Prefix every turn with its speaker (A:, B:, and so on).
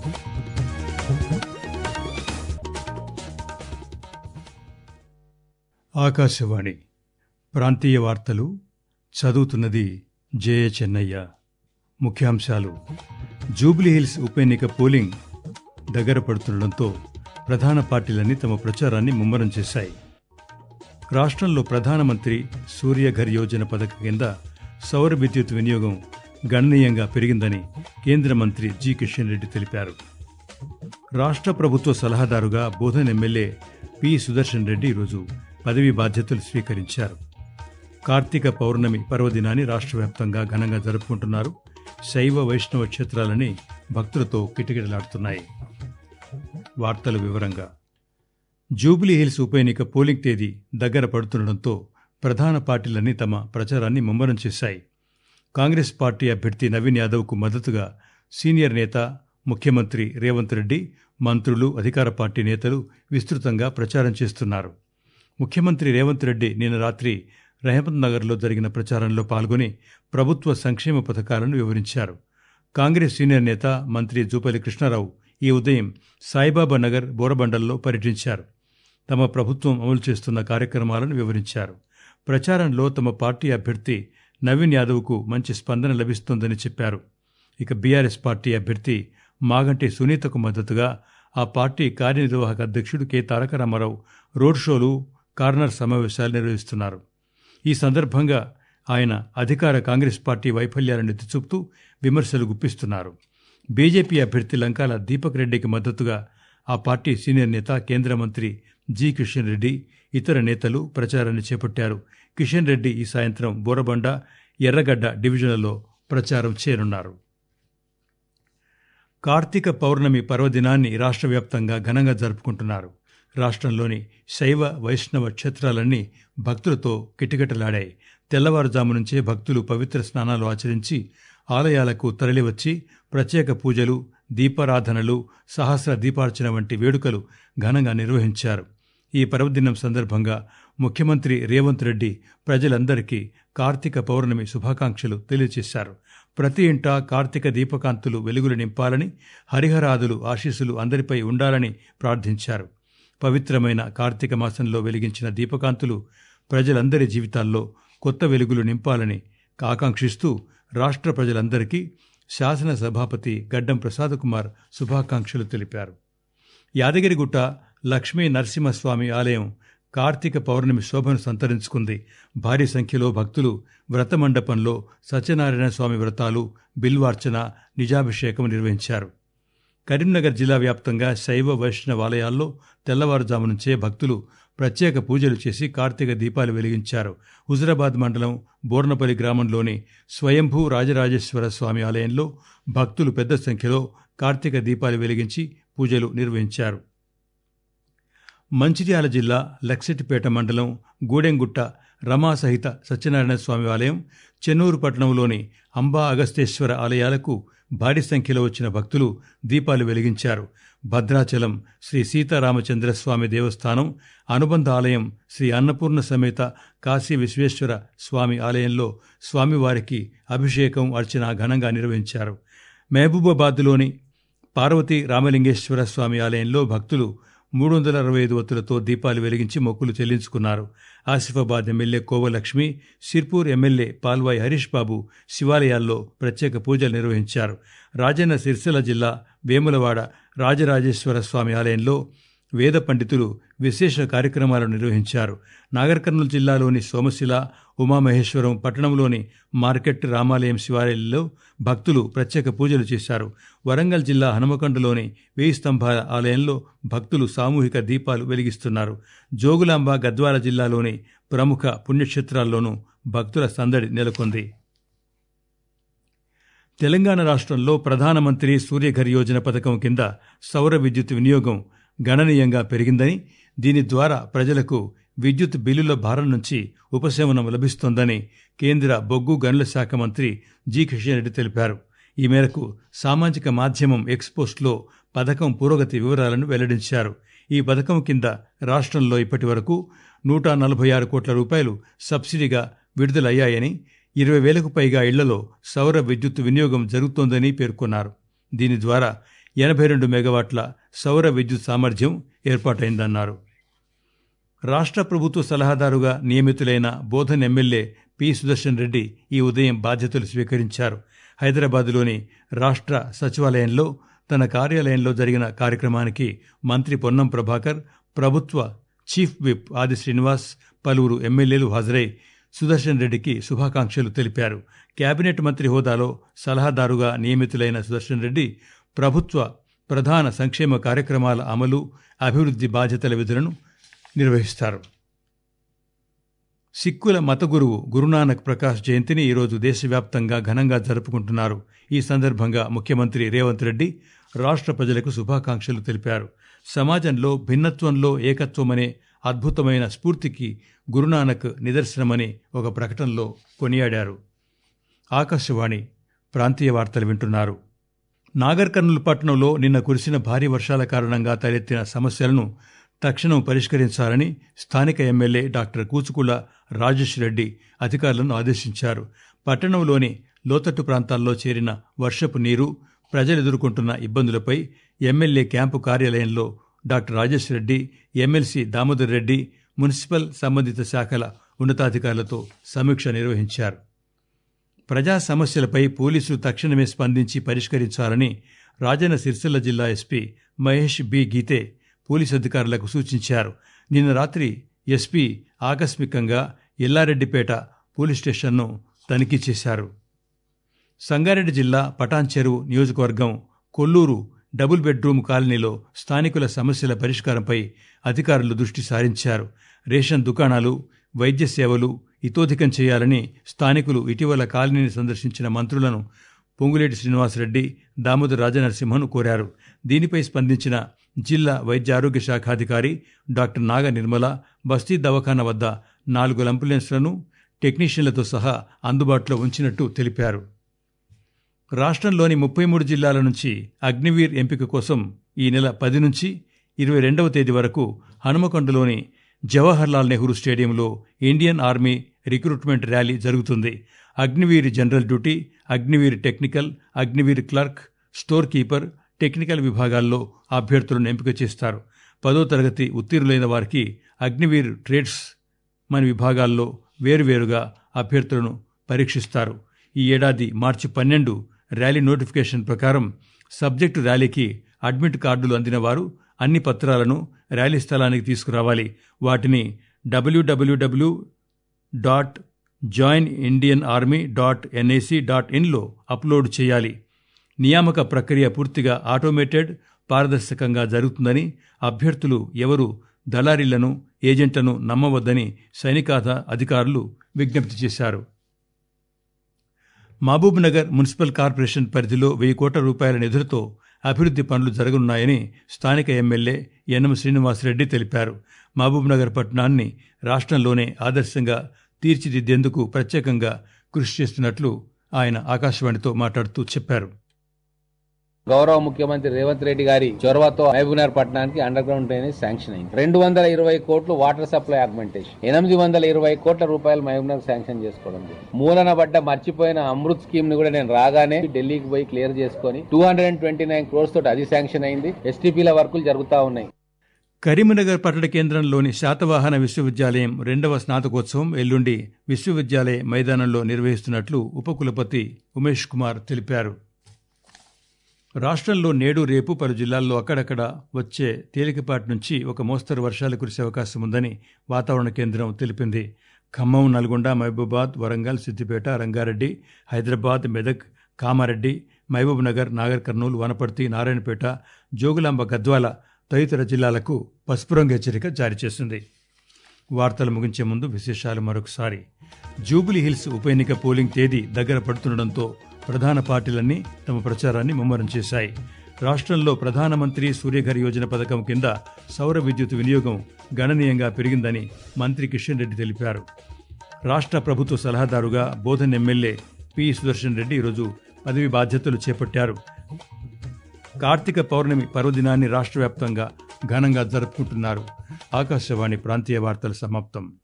A: ఆకాశవాణి ప్రాంతీయ వార్తలు చదువుతున్నది జయ చెన్నయ్య ముఖ్యాంశాలు జూబ్లీహిల్స్ ఉప ఎన్నిక పోలింగ్ దగ్గర పడుతుండటంతో ప్రధాన పార్టీలన్నీ తమ ప్రచారాన్ని ముమ్మరం చేశాయి రాష్ట్రంలో ప్రధానమంత్రి సూర్యఘర్ యోజన పథకం కింద సౌర విద్యుత్ వినియోగం గణనీయంగా పెరిగిందని కేంద్ర మంత్రి జి కిషన్ రెడ్డి తెలిపారు రాష్ట్ర ప్రభుత్వ సలహాదారుగా బోధన్ ఎమ్మెల్యే పి సుదర్శన్ రెడ్డి ఈరోజు పదవీ బాధ్యతలు స్వీకరించారు కార్తీక పౌర్ణమి పర్వదినాన్ని రాష్ట్ర వ్యాప్తంగా ఘనంగా జరుపుకుంటున్నారు శైవ వైష్ణవ క్షేత్రాలని భక్తులతో కిటకిటలాడుతున్నాయి వార్తల వివరంగా జూబ్లీ హిల్స్ ఉప ఎన్నిక పోలింగ్ తేదీ దగ్గర పడుతుండటంతో ప్రధాన పార్టీలన్నీ తమ ప్రచారాన్ని ముమ్మరం చేశాయి కాంగ్రెస్ పార్టీ అభ్యర్థి నవీన్ యాదవ్కు మద్దతుగా సీనియర్ నేత ముఖ్యమంత్రి రేవంత్ రెడ్డి మంత్రులు అధికార పార్టీ నేతలు విస్తృతంగా ప్రచారం చేస్తున్నారు ముఖ్యమంత్రి రేవంత్ రెడ్డి నిన్న రాత్రి రహమత్ నగర్లో జరిగిన ప్రచారంలో పాల్గొని ప్రభుత్వ సంక్షేమ పథకాలను వివరించారు కాంగ్రెస్ సీనియర్ నేత మంత్రి జూపల్లి కృష్ణారావు ఈ ఉదయం సాయిబాబా నగర్ బోరబండల్లో పర్యటించారు తమ ప్రభుత్వం అమలు చేస్తున్న కార్యక్రమాలను వివరించారు ప్రచారంలో తమ పార్టీ అభ్యర్థి నవీన్ యాదవ్కు మంచి స్పందన లభిస్తోందని చెప్పారు ఇక బీఆర్ఎస్ పార్టీ అభ్యర్థి మాగంటి సునీతకు మద్దతుగా ఆ పార్టీ కార్యనిర్వాహక అధ్యక్షుడు కె తారక రామారావు రోడ్ షోలు కార్నర్ సమావేశాలు నిర్వహిస్తున్నారు ఈ సందర్భంగా ఆయన అధికార కాంగ్రెస్ పార్టీ వైఫల్యాలను ఎత్తిచూపుతూ విమర్శలు గుప్పిస్తున్నారు బీజేపీ అభ్యర్థి లంకాల దీపక్ రెడ్డికి మద్దతుగా ఆ పార్టీ సీనియర్ నేత కేంద్ర మంత్రి జి కిషన్ రెడ్డి ఇతర నేతలు ప్రచారాన్ని చేపట్టారు కిషన్ రెడ్డి ఈ సాయంత్రం బోరబండ ఎర్రగడ్డ డివిజన్లలో ప్రచారం చేరున్నారు కార్తీక పౌర్ణమి పర్వదినాన్ని రాష్ట్ర వ్యాప్తంగా ఘనంగా జరుపుకుంటున్నారు రాష్ట్రంలోని శైవ వైష్ణవ క్షేత్రాలన్నీ భక్తులతో కిటకిటలాడాయి తెల్లవారుజాము నుంచే భక్తులు పవిత్ర స్నానాలు ఆచరించి ఆలయాలకు తరలివచ్చి ప్రత్యేక పూజలు దీపారాధనలు సహస్ర దీపార్చన వంటి వేడుకలు ఘనంగా నిర్వహించారు ఈ పర్వదినం సందర్భంగా ముఖ్యమంత్రి రేవంత్ రెడ్డి ప్రజలందరికీ కార్తీక పౌర్ణమి శుభాకాంక్షలు తెలియజేశారు ప్రతి ఇంటా కార్తీక దీపకాంతులు వెలుగులు నింపాలని హరిహరాదులు ఆశీస్సులు అందరిపై ఉండాలని ప్రార్థించారు పవిత్రమైన కార్తీక మాసంలో వెలిగించిన దీపకాంతులు ప్రజలందరి జీవితాల్లో కొత్త వెలుగులు నింపాలని ఆకాంక్షిస్తూ రాష్ట్ర ప్రజలందరికీ శాసన సభాపతి గడ్డం ప్రసాదకుమార్ శుభాకాంక్షలు తెలిపారు యాదగిరిగుట్ట లక్ష్మీ నరసింహస్వామి ఆలయం కార్తీక పౌర్ణమి శోభను సంతరించుకుంది భారీ సంఖ్యలో భక్తులు వ్రతమండపంలో సత్యనారాయణ స్వామి వ్రతాలు బిల్వార్చన నిజాభిషేకం నిర్వహించారు కరీంనగర్ జిల్లా వ్యాప్తంగా శైవ వైష్ణవ ఆలయాల్లో తెల్లవారుజాము నుంచే భక్తులు ప్రత్యేక పూజలు చేసి కార్తీక దీపాలు వెలిగించారు హుజరాబాద్ మండలం బోర్నపల్లి గ్రామంలోని స్వయంభూ రాజరాజేశ్వర స్వామి ఆలయంలో భక్తులు పెద్ద సంఖ్యలో కార్తీక దీపాలు వెలిగించి పూజలు నిర్వహించారు మంచిర్యాల జిల్లా లక్సెటిపేట మండలం గూడెంగుట్ట రమా సహిత సత్యనారాయణ స్వామి ఆలయం చెన్నూరు పట్టణంలోని అంబా అగస్తేశ్వర ఆలయాలకు భారీ సంఖ్యలో వచ్చిన భక్తులు దీపాలు వెలిగించారు భద్రాచలం శ్రీ సీతారామచంద్రస్వామి దేవస్థానం అనుబంధ ఆలయం శ్రీ అన్నపూర్ణ సమేత కాశీ విశ్వేశ్వర స్వామి ఆలయంలో స్వామివారికి అభిషేకం అర్చన ఘనంగా నిర్వహించారు మహబూబాబాద్లోని పార్వతీ రామలింగేశ్వర స్వామి ఆలయంలో భక్తులు మూడు వందల అరవై ఐదు వత్తులతో దీపాలు వెలిగించి మొక్కులు చెల్లించుకున్నారు ఆసిఫాబాద్ ఎమ్మెల్యే కోవలక్ష్మి సిర్పూర్ ఎమ్మెల్యే పాల్వాయి హరీష్ బాబు శివాలయాల్లో ప్రత్యేక పూజలు నిర్వహించారు రాజన్న సిరిసిల్ల జిల్లా వేములవాడ రాజరాజేశ్వర స్వామి ఆలయంలో వేద పండితులు విశేష కార్యక్రమాలు నిర్వహించారు నాగర్ కర్నూలు జిల్లాలోని సోమశిల ఉమామహేశ్వరం పట్టణంలోని మార్కెట్ రామాలయం శివాలయంలో భక్తులు ప్రత్యేక పూజలు చేశారు వరంగల్ జిల్లా హనుమకొండలోని వేయి స్తంభాల ఆలయంలో భక్తులు సామూహిక దీపాలు వెలిగిస్తున్నారు జోగులాంబ గద్వాల జిల్లాలోని ప్రముఖ పుణ్యక్షేత్రాల్లోనూ భక్తుల సందడి నెలకొంది తెలంగాణ రాష్ట్రంలో ప్రధానమంత్రి సూర్యఘర్ యోజన పథకం కింద సౌర విద్యుత్ వినియోగం గణనీయంగా పెరిగిందని దీని ద్వారా ప్రజలకు విద్యుత్ బిల్లుల భారం నుంచి ఉపశమనం లభిస్తోందని కేంద్ర బొగ్గు గనుల శాఖ మంత్రి జి కిషన్ రెడ్డి తెలిపారు ఈ మేరకు సామాజిక మాధ్యమం ఎక్స్పోస్ట్లో పథకం పురోగతి వివరాలను వెల్లడించారు ఈ పథకం కింద రాష్ట్రంలో ఇప్పటి వరకు నూట నలభై ఆరు కోట్ల రూపాయలు సబ్సిడీగా విడుదలయ్యాయని ఇరవై వేలకు పైగా ఇళ్లలో సౌర విద్యుత్ వినియోగం జరుగుతోందని పేర్కొన్నారు దీని ద్వారా ఎనభై రెండు మెగావాట్ల సౌర విద్యుత్ సామర్థ్యం ఏర్పాటైందన్నారు రాష్ట్ర ప్రభుత్వ సలహాదారుగా నియమితులైన బోధన్ ఎమ్మెల్యే పి సుదర్శన్ రెడ్డి ఈ ఉదయం బాధ్యతలు స్వీకరించారు హైదరాబాద్లోని రాష్ట్ర సచివాలయంలో తన కార్యాలయంలో జరిగిన కార్యక్రమానికి మంత్రి పొన్నం ప్రభాకర్ ప్రభుత్వ చీఫ్ విప్ ఆది శ్రీనివాస్ పలువురు ఎమ్మెల్యేలు హాజరై సుదర్శన్ రెడ్డికి శుభాకాంక్షలు తెలిపారు కేబినెట్ మంత్రి హోదాలో సలహాదారుగా నియమితులైన సుదర్శన్ రెడ్డి ప్రభుత్వ ప్రధాన సంక్షేమ కార్యక్రమాల అమలు అభివృద్ధి బాధ్యతల విధులను నిర్వహిస్తారు సిక్కుల మత గురువు గురునానక్ ప్రకాష్ జయంతిని ఈరోజు దేశవ్యాప్తంగా ఘనంగా జరుపుకుంటున్నారు ఈ సందర్భంగా ముఖ్యమంత్రి రేవంత్ రెడ్డి రాష్ట్ర ప్రజలకు శుభాకాంక్షలు తెలిపారు సమాజంలో భిన్నత్వంలో ఏకత్వమనే అద్భుతమైన స్ఫూర్తికి గురునానక్ నిదర్శనమని ఒక ప్రకటనలో కొనియాడారు ఆకాశవాణి ప్రాంతీయ వార్తలు వింటున్నారు నాగర్ కర్నూలు పట్టణంలో నిన్న కురిసిన భారీ వర్షాల కారణంగా తలెత్తిన సమస్యలను తక్షణం పరిష్కరించాలని స్థానిక ఎమ్మెల్యే డాక్టర్ కూచుకుల రాజేష్ రెడ్డి అధికారులను ఆదేశించారు పట్టణంలోని లోతట్టు ప్రాంతాల్లో చేరిన వర్షపు నీరు ప్రజలు ఎదుర్కొంటున్న ఇబ్బందులపై ఎమ్మెల్యే క్యాంపు కార్యాలయంలో doctor Rajesh Reddy MLC Damodar Reddy municipal సంబంధిత శాఖల ఉన్నతాధికారులతో సమీక్ష నిర్వహించారు ప్రజా సమస్యలపై పోలీసులు తక్షణమే స్పందించి పరిష్కరించాలని రాజన్న సిరిసిల్ల జిల్లా SP Mahesh B Geete police అధికారులకు సూచించారు నిన్న రాత్రి ఎస్పీ ఆకస్మికంగా ఎల్లారెడ్డిపేట పోలీస్ స్టేషన్ను తనిఖీ చేశారు సంగారెడ్డి జిల్లా పటాన్ చెరువు నియోజకవర్గం కొల్లూరు డబుల్ బెడ్రూమ్ కాలనీలో స్థానికుల సమస్యల పరిష్కారంపై అధికారులు దృష్టి సారించారు రేషన్ దుకాణాలు వైద్య సేవలు ఇతోధికం చేయాలని స్థానికులు ఇటీవల కాలనీని సందర్శించిన మంత్రులను పొంగులేటి శ్రీనివాసరెడ్డి దామోదర్ రాజనరసింహను కోరారు దీనిపై స్పందించిన జిల్లా వైద్య ఆరోగ్య శాఖాధికారి డాక్టర్ నాగ నిర్మల బస్తీ దవాఖాన వద్ద నాలుగు అంబులెన్స్లను టెక్నీషియన్లతో సహా అందుబాటులో ఉంచినట్టు తెలిపారు రాష్ట్రంలోని ముప్పై మూడు జిల్లాల నుంచి అగ్నివీర్ ఎంపిక కోసం ఈ నెల పది నుంచి ఇరవై రెండవ తేదీ వరకు హనుమకొండలోని జవహర్లాల్ నెహ్రూ స్టేడియంలో ఇండియన్ ఆర్మీ రిక్రూట్మెంట్ ర్యాలీ జరుగుతుంది Agniveer general duty Agniveer technical Agniveer clerk store keeper technical విభాగాల్లో అభ్యర్థులను ఎంపిక చేస్తారు పదో తరగతి ఉత్తీర్ణులైన వారికి అగ్నివీర్ ట్రేడ్స్ మన విభాగాల్లో వేరువేరుగా అభ్యర్థులను పరీక్షిస్తారు ఈ ఏడాది మార్చి పన్నెండు ర్యాలీ నోటిఫికేషన్ ప్రకారం సబ్జెక్టు ర్యాలీకి అడ్మిట్ కార్డులు అందిన వారు అన్ని పత్రాలను ర్యాలీ స్థలానికి తీసుకురావాలి వాటిని W W W dot join Indian army dot NIC dot ఇన్లో అప్లోడ్ చేయాలి నియామక ప్రక్రియ పూర్తిగా ఆటోమేటెడ్ పారదర్శకంగా జరుగుతుందని అభ్యర్థులు ఎవరు దళారీలను ఏజెంట్లను నమ్మవద్దని సైనికాధ అధికారులు విజ్ఞప్తి చేశారు మహబూబ్ నగర్ మున్సిపల్ కార్పొరేషన్ పరిధిలో వెయ్యి కోట్ల రూపాయల నిధులతో అభివృద్ధి పనులు జరగనున్నాయని స్థానిక ఎమ్మెల్యే ఎన్ఎం శ్రీనివాసరెడ్డి తెలిపారు మహబూబ్ నగర్ పట్టణాన్ని రాష్ట్రంలోనే ఆదర్శంగా తీర్చిదిద్దేందుకు ప్రత్యేకంగా కృషి చేస్తున్నట్లు ఆయన ఆకాశవాణితో మాట్లాడుతూ చెప్పారు
B: గౌరవ ముఖ్యమంత్రి రేవంత్ రెడ్డి గారి చొరవతో మహబూబ్నగర్ పట్టణానికి అండర్ గ్రౌండ్ డ్రైనేజ్ శాంక్షన్ అయింది రెండు వందల ఇరవై కోట్లు వాటర్ సప్లై ఆగ్మెంటేషన్ ఎనిమిది వందల ఇరవై కోట్ల రూపాయలు మహబూబ్నగర్ శాంక్షన్ చేసుకోవడం జరిగింది. మూలన పడ్డ మర్చిపోయిన అమృత్ స్కీమ్ ని కూడా నేను రాగానే ఢిల్లీకి పోయి క్లియర్ చేసుకొని two hundred and twenty nine crores తోటి అది శాంక్షన్ అయింది ఎస్టీపీల వర్కులు జరుగుతా ఉన్నాయి
A: కరీంనగర్ పట్టణ కేంద్రంలోని శాతవాహన విశ్వవిద్యాలయం రెండవ స్నాతకోత్సవం ఎల్లుండి విశ్వవిద్యాలయ మైదానంలో నిర్వహిస్తున్నట్లు ఉపకులపతి ఉమేష్ కుమార్ తెలిపారు రాష్ట్రంలో నేడు రేపు పలు జిల్లాల్లో అక్కడక్కడ వచ్చే తేలికపాటి నుంచి ఒక మోస్తరు వర్షాలు కురిసే అవకాశం ఉందని వాతావరణ కేంద్రం తెలిపింది ఖమ్మం నల్గొండ మహబూబాద్ వరంగల్ సిద్దిపేట రంగారెడ్డి హైదరాబాద్ మెదక్ కామారెడ్డి మహబూబ్ నగర్ నాగర్ కర్నూలు వనపర్తి నారాయణపేట జోగులాంబ గద్వాల తదితర జిల్లాలకు పసుపు రంగు హెచ్చరిక జారీ చేసింది వార్తలు ముగించే ముందు విశేషాలు మరొకసారి జూబిలీ హిల్స్ ఉప ఎన్నిక పోలింగ్ తేదీ దగ్గర పడుతుండటంతో ప్రధాన పార్టీలన్నీ తమ ప్రచారాన్ని ముమ్మరం చేశాయి రాష్ట్రంలో ప్రధానమంత్రి సూర్యఘర్ యోజన పథకం కింద సౌర విద్యుత్ వినియోగం గణనీయంగా పెరిగిందని మంత్రి కిషన్ రెడ్డి తెలిపారు రాష్ట్ర ప్రభుత్వ సలహాదారుగా బోధన్ ఎమ్మెల్యే పి సుదర్శన్ రెడ్డి ఈరోజు పదవి బాధ్యతలు చేపట్టారు కార్తీక పౌర్ణమి పర్వదినాన్ని రాష్ట్ర వ్యాప్తంగా ఘనంగా జరుపుకుంటున్నారు ఆకాశవాణి ప్రాంతీయ వార్తలు సమాప్తం